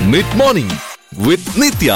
Mid morning with Nithya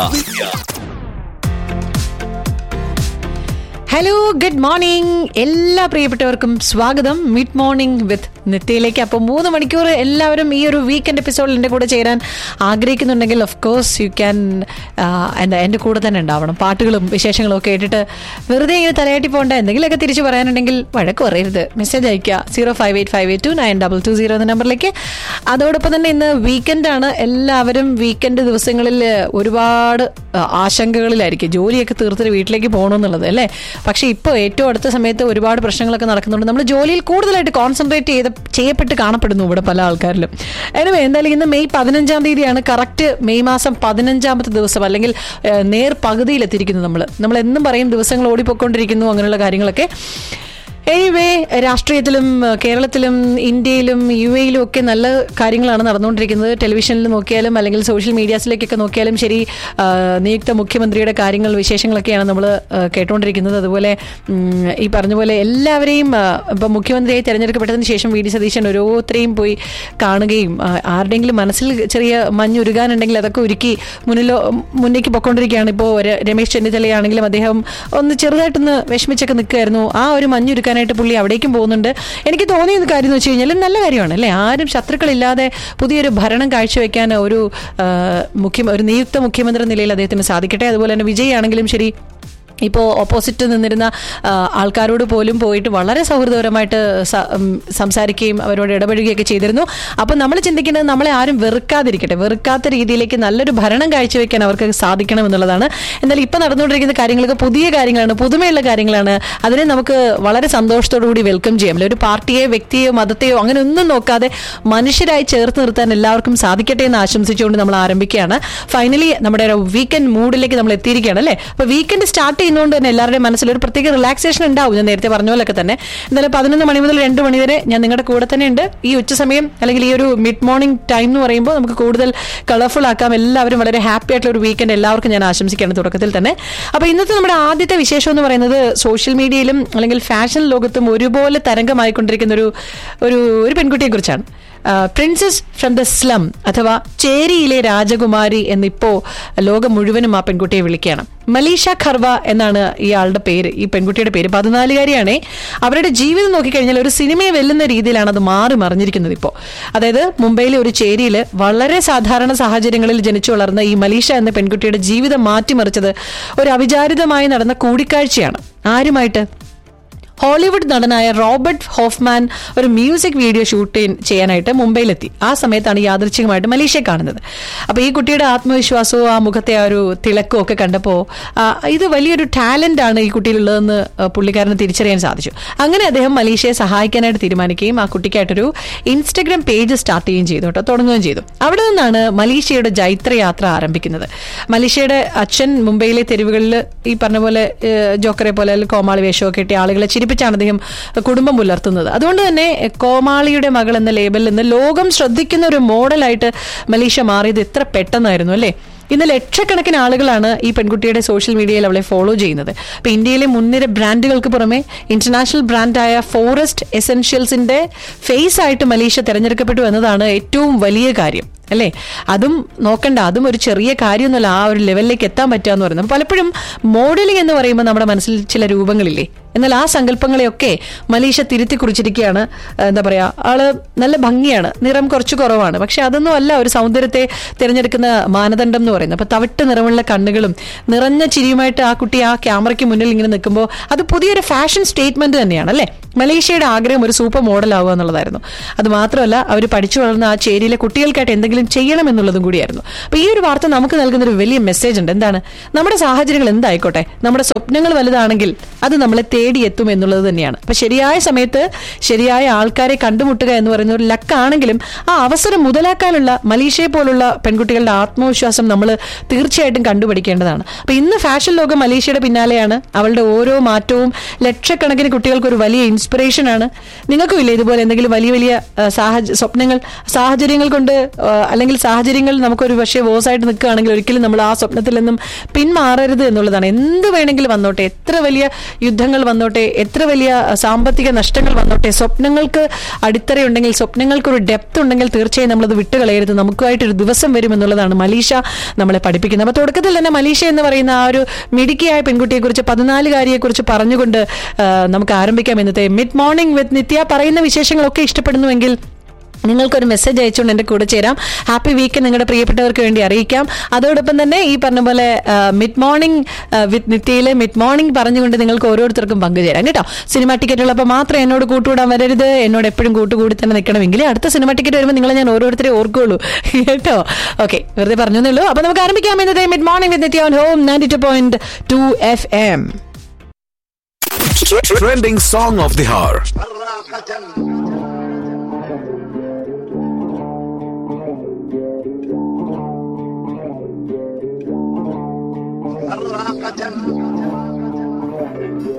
hello good morning എല്ലാ പ്രിയപ്പെട്ടവർക്കും സ്വാഗതം മിഡ് മോർണിംഗ് വിത്ത് നിത്യയിലേക്ക് അപ്പോൾ മൂന്ന് മണിക്കൂർ എല്ലാവരും ഈ ഒരു വീക്കെൻഡ് എപ്പിസോഡിൽ എൻ്റെ കൂടെ ചേരാൻ ആഗ്രഹിക്കുന്നുണ്ടെങ്കിൽ ഓഫ് കോഴ്സ് യു ക്യാൻ എന്താ എൻ്റെ കൂടെ തന്നെ ഉണ്ടാവണം പാട്ടുകളും വിശേഷങ്ങളും ഒക്കെ കേട്ടിട്ട് വെറുതെ ഇങ്ങനെ തലയാട്ടി പോകേണ്ട എന്തെങ്കിലുമൊക്കെ തിരിച്ചു പറയാനുണ്ടെങ്കിൽ വഴക്ക് പറയരുത് മെസ്സേജ് അയക്കുക zero five eight five eight two nine double two zero എന്ന നമ്പറിലേക്ക് അതോടൊപ്പം തന്നെ ഇന്ന് വീക്കെൻഡാണ് എല്ലാവരും വീക്കെൻഡ് ദിവസങ്ങളിൽ ഒരുപാട് ആ, ആശങ്കകളിലായിരിക്കും ജോലിയൊക്കെ തീർത്തിട്ട് വീട്ടിലേക്ക് പോകണമെന്നുള്ളത് അല്ലേ പക്ഷേ ഇപ്പോൾ ഏറ്റവും അടുത്ത സമയത്ത് ഒരുപാട് പ്രശ്നങ്ങളൊക്കെ നടക്കുന്നുണ്ട് നമ്മൾ ജോലിയിൽ കൂടുതലായിട്ട് കോൺസെൻട്രേറ്റ് ചെയ്ത് ചെയ്യപ്പെട്ട് കാണപ്പെടുന്നു ഇവിടെ പല ആൾക്കാരിലും എനിവേ എന്തായാലും ഇന്ന് മെയ് പതിനഞ്ചാം തീയതിയാണ് കറക്റ്റ് മെയ് മാസം പതിനഞ്ചാമത്തെ ദിവസം അല്ലെങ്കിൽ ഏഹ്, നേർ പകുതിയിലെത്തിയിരിക്കുന്നു നമ്മൾ നമ്മൾ എന്നും പറയും ദിവസങ്ങൾ ഓടിപ്പോയിക്കൊണ്ടിരിക്കുന്നു അങ്ങനെയുള്ള കാര്യങ്ങളൊക്കെ എനിവേ രാഷ്ട്രീയത്തിലും ഏഹ്, കേരളത്തിലും ഇന്ത്യയിലും യു എയിലും ഒക്കെ നല്ല കാര്യങ്ങളാണ് നടന്നുകൊണ്ടിരിക്കുന്നത് ടെലിവിഷനിൽ നോക്കിയാലും അല്ലെങ്കിൽ സോഷ്യൽ മീഡിയാസിലേക്കൊക്കെ നോക്കിയാലും ശരി ആ, നിയുക്ത മുഖ്യമന്ത്രിയുടെ കാര്യങ്ങൾ വിശേഷങ്ങളൊക്കെയാണ് നമ്മൾ കേട്ടുകൊണ്ടിരിക്കുന്നത് അതുപോലെ ഉം, ഈ പറഞ്ഞ പോലെ എല്ലാവരെയും ആ, ഇപ്പം മുഖ്യമന്ത്രിയായി തിരഞ്ഞെടുക്കപ്പെട്ടതിന് ശേഷം വി ഡി സതീശൻ ഓരോരുത്തരെയും പോയി കാണുകയും ആ, ആരുടെയെങ്കിലും മനസ്സിൽ ചെറിയ മഞ്ഞുരുകാനുണ്ടെങ്കിൽ അതൊക്കെ ഒരുക്കി മുന്നിലോ മുന്നേക്ക് പൊയ്ക്കൊണ്ടിരിക്കുകയാണ് ഇപ്പോൾ രമേശ് ചെന്നിത്തലയാണെങ്കിലും അദ്ദേഹം ഒന്ന് ചെറുതായിട്ടൊന്ന് വിഷമിച്ചൊക്കെ നിൽക്കുമായിരുന്നു ആ ഒരു മഞ്ഞുരുക്കാനായിട്ട് പുള്ളി അവിടേക്കും പോകുന്നുണ്ട് എനിക്ക് തോന്നിയ ഒരു കാര്യം എന്ന് വെച്ച് കഴിഞ്ഞാൽ നല്ല കാര്യമാണ് അല്ലേ ആരും ശത്രുക്കളില്ലാതെ പുതിയൊരു ഭരണം കാഴ്ചവെക്കാൻ ഒരു ആ, മുഖ്യ ഒരു നിയുക്ത മുഖ്യമന്ത്രി എന്ന നിലയിൽ അദ്ദേഹത്തിന് സാധിക്കട്ടെ അതുപോലെ തന്നെ വിജയ് ആണെങ്കിലും ശരി ഇപ്പോൾ ഓപ്പോസിറ്റ് നിന്നിരുന്ന ആ, ആൾക്കാരോട് പോലും പോയിട്ട് വളരെ സൗഹൃദപരമായിട്ട് സ- ഉം, സംസാരിക്കുകയും അവരോട് ഇടപഴകുകയൊക്കെ ചെയ്തിരുന്നു അപ്പോൾ നമ്മൾ ചിന്തിക്കേണ്ടത് നമ്മളെ ആരും വെറുക്കാതിരിക്കട്ടെ വെറുക്കാത്ത രീതിയിലേക്ക് നല്ലൊരു ഭരണം കാഴ്ചവെക്കാൻ അവർക്ക് സാധിക്കണം എന്നുള്ളതാണ് എന്നാൽ ഇപ്പോൾ നടന്നുകൊണ്ടിരിക്കുന്ന കാര്യങ്ങളൊക്കെ പുതിയ കാര്യങ്ങളാണ് പുതുമയുള്ള കാര്യങ്ങളാണ് അതിനെ നമുക്ക് വളരെ സന്തോഷത്തോടു കൂടി വെൽക്കം ചെയ്യാം ഒരു പാർട്ടിയെ വ്യക്തിയോ മതത്തെയോ അങ്ങനെ ഒന്നും നോക്കാതെ മനുഷ്യരായി ചേർത്ത് നിർത്താൻ എല്ലാവർക്കും സാധിക്കട്ടെ എന്ന് ആശംസിച്ചുകൊണ്ട് നമ്മൾ ആരംഭിക്കുകയാണ് ഫൈനലി നമ്മുടെ ഒരു വീക്കെൻഡ് മൂഡിലേക്ക് നമ്മൾ എത്തിയിരിക്കുകയാണ് അല്ലേ അപ്പോൾ വീക്കെൻഡ് സ്റ്റാർട്ട് ചെയ്യുന്നതുകൊണ്ട് തന്നെ എല്ലാവരുടെയും മനസ്സിൽ ഒരു പ്രത്യേക റിലാക്സേഷൻ ഉണ്ടാവും ഞാൻ നേരത്തെ പറഞ്ഞ പോലൊക്കെ തന്നെ എന്തായാലും പതിനൊന്ന് മണി മുതൽ രണ്ട് മണി വരെ ഞാൻ നിങ്ങളുടെ കൂടെ തന്നെ ഉണ്ട് ഈ ഉച്ച സമയം അല്ലെങ്കിൽ ഈ ഒരു മിഡ് മോർണിംഗ് ടൈം എന്ന് പറയുമ്പോൾ നമുക്ക് കൂടുതൽ കളർഫുൾ ആക്കാം എല്ലാവരും വളരെ ഹാപ്പി ആയിട്ടുള്ള ഒരു വീക്കെൻഡ് എല്ലാവർക്കും ഞാൻ ആശംസിക്കുകയാണ് തുടക്കത്തിൽ തന്നെ അപ്പോൾ ഇന്നത്തെ നമ്മുടെ ആദ്യത്തെ വിശേഷം എന്ന് പറയുന്നത് സോഷ്യൽ മീഡിയയിലും അല്ലെങ്കിൽ ഫാഷൻ ലോകത്തും ഒരുപോലെ തരംഗമായിക്കൊണ്ടിരിക്കുന്ന ഒരു ഒരു ഒരു പെൺകുട്ടിയെ കുറിച്ചാണ് പ്രിൻസസ് ഫ്രം ദ സ്ലം അഥവാ ചേരിയിലെ രാജകുമാരി എന്നിപ്പോ ലോകം മുഴുവനും ആ പെൺകുട്ടിയെ വിളിക്കുകയാണ് മലീഷ ഖർവ എന്നാണ് ഇയാളുടെ പേര് ഈ പെൺകുട്ടിയുടെ പേര് പതിനാലുകാരിയാണേ അവരുടെ ജീവിതം നോക്കിക്കഴിഞ്ഞാൽ ഒരു സിനിമയെ വെല്ലുന്ന രീതിയിലാണ് അത് മാറി മറിഞ്ഞിരിക്കുന്നത് ഇപ്പോൾ അതായത് മുംബൈയിലെ ഒരു ചേരിയിൽ വളരെ സാധാരണ സാഹചര്യങ്ങളിൽ ജനിച്ചു വളർന്ന ഈ മലീഷ എന്ന പെൺകുട്ടിയുടെ ജീവിതം മാറ്റിമറിച്ചത് ഒരു അവിചാരിതമായി നടന്ന കൂടിക്കാഴ്ചയാണ് ആരുമായിട്ട് ഹോളിവുഡ് നടനായ റോബർട്ട് ഹോഫ്മാൻ ഒരു മ്യൂസിക് വീഡിയോ ഷൂട്ട് ചെയ്യാനായിട്ട് മുംബൈയിലെത്തി ആ സമയത്താണ് യാദൃച്ഛികമായിട്ട് മലേഷ്യ കാണുന്നത് അപ്പോൾ ഈ കുട്ടിയുടെ ആത്മവിശ്വാസവും ആ മുഖത്തെ ആ ഒരു തിളക്കവും ഒക്കെ കണ്ടപ്പോൾ ഇത് വലിയൊരു ടാലന്റ് ആണ് ഈ കുട്ടിയിലുള്ളതെന്ന് ആ, പുള്ളിക്കാരന് തിരിച്ചറിയാൻ സാധിച്ചു അങ്ങനെ അദ്ദേഹം മലേഷ്യയെ സഹായിക്കാനായിട്ട് തീരുമാനിക്കുകയും ആ കുട്ടിക്കായിട്ടൊരു ഇൻസ്റ്റഗ്രാം പേജ് സ്റ്റാർട്ട് ചെയ്യുകയും ചെയ്തു കേട്ടോ തുടങ്ങുകയും ചെയ്തു അവിടെ നിന്നാണ് മലേഷ്യയുടെ ജൈത്രയാത്ര ആരംഭിക്കുന്നത് മലേഷ്യയുടെ അച്ഛൻ മുംബൈയിലെ തെരുവുകളിൽ ഈ പറഞ്ഞ പോലെ ഏഹ്, ജോക്കറെ പോലെ അല്ലെങ്കിൽ കോമാളി വേഷമൊക്കെ ഇട്ട് ആളുകളെ ചിരിപ്പിച്ചാണ് അദ്ദേഹം കുടുംബം പുലർത്തുന്നത് അതുകൊണ്ട് തന്നെ കോമാളിയുടെ മകൾ എന്ന ലേബലിൽ നിന്ന് ലോകം ശ്രദ്ധിക്കുന്ന ഒരു മോഡലായിട്ട് മലേഷ്യ മാറിയത് എത്ര പെട്ടെന്നായിരുന്നു അല്ലേ ഇന്ന് ലക്ഷക്കണക്കിന് ആളുകളാണ് ഈ പെൺകുട്ടിയുടെ സോഷ്യൽ മീഡിയയിൽ അവളെ ഫോളോ ചെയ്യുന്നത് അപ്പൊ ഇന്ത്യയിലെ മുൻനിര ബ്രാൻഡുകൾക്ക് പുറമെ ഇന്റർനാഷണൽ ബ്രാൻഡായ ഫോറസ്റ്റ് എസെൻഷ്യൽസിന്റെ ഫേസ് ആയിട്ട് മലേഷ്യ തെരഞ്ഞെടുക്കപ്പെട്ടു എന്നതാണ് ഏറ്റവും വലിയ കാര്യം അല്ലേ അതും നോക്കണ്ട അതും ഒരു ചെറിയ കാര്യമൊന്നുമല്ല ആ ഒരു ലെവലിലേക്ക് എത്താൻ പറ്റുക എന്ന് പറയുന്നത് പലപ്പോഴും മോഡലിംഗ് എന്ന് പറയുമ്പോൾ നമ്മുടെ മനസ്സിൽ ചില രൂപങ്ങളില്ലേ എന്നാൽ ആ സങ്കല്പങ്ങളെയൊക്കെ മലേഷ്യ തിരുത്തി കുറിച്ചിരിക്കുകയാണ് എന്താ പറയാ ആള് നല്ല ഭംഗിയാണ് നിറം കുറച്ച് കുറവാണ് പക്ഷെ അതൊന്നും അല്ല ഒരു സൗന്ദര്യത്തെ തിരഞ്ഞെടുക്കുന്ന മാനദണ്ഡം എന്ന് പറയുന്നത് അപ്പൊ തവിട്ട് നിറമുള്ള കണ്ണുകളും നിറഞ്ഞ ചിരിയുമായിട്ട് ആ കുട്ടി ആ ക്യാമറയ്ക്ക് മുന്നിൽ ഇങ്ങനെ നിൽക്കുമ്പോൾ അത് പുതിയൊരു ഫാഷൻ സ്റ്റേറ്റ്മെന്റ് തന്നെയാണ് അല്ലേ മലേഷ്യയുടെ ആഗ്രഹം ഒരു സൂപ്പർ മോഡൽ ആവുക എന്നുള്ളതായിരുന്നു അത് മാത്രമല്ല അവർ പഠിച്ചു വളർന്ന ആ ചേരിയിലെ കുട്ടികൾക്കായിട്ട് എന്തെങ്കിലും ചെയ്യണം എന്നുള്ളതും കൂടിയായിരുന്നു അപ്പൊ ഈ ഒരു വാർത്ത നമുക്ക് നൽകുന്ന ഒരു വലിയ മെസ്സേജ് ഉണ്ട് എന്താണ് നമ്മുടെ സാഹചര്യങ്ങൾ എന്തായിക്കോട്ടെ നമ്മുടെ സ്വപ്നങ്ങൾ വലുതാണെങ്കിൽ അത് നമ്മളെ തേടി എത്തും എന്നുള്ളത് തന്നെയാണ് അപ്പൊ ശരിയായ സമയത്ത് ശരിയായ ആൾക്കാരെ കണ്ടുമുട്ടുക എന്ന് പറയുന്ന ഒരു ലക്കാണെങ്കിലും ആ അവസരം മുതലാക്കാനുള്ള മലേഷ്യയെ പോലുള്ള പെൺകുട്ടികളുടെ ആത്മവിശ്വാസം നമ്മൾ തീർച്ചയായിട്ടും കണ്ടുപിടിക്കേണ്ടതാണ് അപ്പൊ ഇന്ന് ഫാഷൻ ലോകം മലേഷ്യയുടെ പിന്നാലെയാണ് അവളുടെ ഓരോ മാറ്റവും ലക്ഷക്കണക്കിന് കുട്ടികൾക്ക് ഒരു വലിയ ഇൻസ്പിറേഷൻ ആണ് നിങ്ങൾക്കും ഇല്ലേ ഇതുപോലെ എന്തെങ്കിലും വലിയ വലിയ ആ, സാഹച സ്വപ്നങ്ങൾ സാഹചര്യങ്ങൾ കൊണ്ട് ആ, അല്ലെങ്കിൽ സാഹചര്യങ്ങൾ നമുക്കൊരു പക്ഷേ വോസായിട്ട് നിൽക്കുകയാണെങ്കിൽ ഒരിക്കലും നമ്മൾ ആ സ്വപ്നത്തിൽ നിന്നും പിന്മാറരുത് എന്നുള്ളതാണ് എന്ത് വേണമെങ്കിലും വന്നോട്ടെ എത്ര വലിയ യുദ്ധങ്ങൾ വന്നോട്ടെ എത്ര വലിയ സാമ്പത്തിക നഷ്ടങ്ങൾ വന്നോട്ടെ സ്വപ്നങ്ങൾക്ക് അടിത്തറയുണ്ടെങ്കിൽ സ്വപ്നങ്ങൾക്ക് ഒരു ഡെപ്ത് ഉണ്ടെങ്കിൽ തീർച്ചയായും നമ്മളത് വിട്ടുകളയരുത് നമുക്കായിട്ടൊരു ദിവസം വരും എന്നുള്ളതാണ് മലീഷ നമ്മളെ പഠിപ്പിക്കുന്നത് അപ്പൊ തുടക്കത്തിൽ തന്നെ മലീഷ എന്ന് പറയുന്ന ആ ഒരു മിടുക്കിയായ പെൺകുട്ടിയെ കുറിച്ച് പതിനാലുകാരിയെ കുറിച്ച് പറഞ്ഞുകൊണ്ട് ആ, നമുക്ക് ആരംഭിക്കാം ഇന്നത്തെ മിഡ് മോർണിംഗ് വിത്ത് നിത്യ പറയുന്ന വിശേഷങ്ങളൊക്കെ ഇഷ്ടപ്പെടുന്നുവെങ്കിൽ നിങ്ങൾക്കൊരു മെസ്സേജ് അയച്ചുകൊണ്ട് എൻ്റെ കൂടെ ചേരാം ഹാപ്പി വീക്ക് നിങ്ങളുടെ പ്രിയപ്പെട്ടവർക്ക് വേണ്ടി അറിയിക്കാം അതോടൊപ്പം തന്നെ ഈ പറഞ്ഞ പോലെ മിഡ് മോർണിംഗ് വിത്ത് നിത്യയിലെ മിഡ് മോർണിംഗ് പറഞ്ഞുകൊണ്ട് നിങ്ങൾക്ക് ഓരോരുത്തർക്കും പങ്കുചേരാം കേട്ടോ സിനിമ ടിക്കറ്റ് ഉള്ളപ്പോൾ മാത്രം എന്നോട് കൂട്ടുകൂടാൻ വരരുത് എന്നോട് എപ്പോഴും കൂട്ടുകൂടി തന്നെ നിൽക്കണമെങ്കിൽ അടുത്ത സിനിമ ടിക്കറ്റ് വരുമ്പോൾ നിങ്ങളെ ഞാൻ ഓരോരുത്തരെ ഓർക്കുള്ളൂ കേട്ടോ ഓക്കെ വെറുതെ പറഞ്ഞേ ഉള്ളൂ അപ്പൊ നമുക്ക് ആരംഭിക്കാം ഇന്നത്തെ mid morning with Nithya on home ninety two point two F M Trending song of the hour. الراقة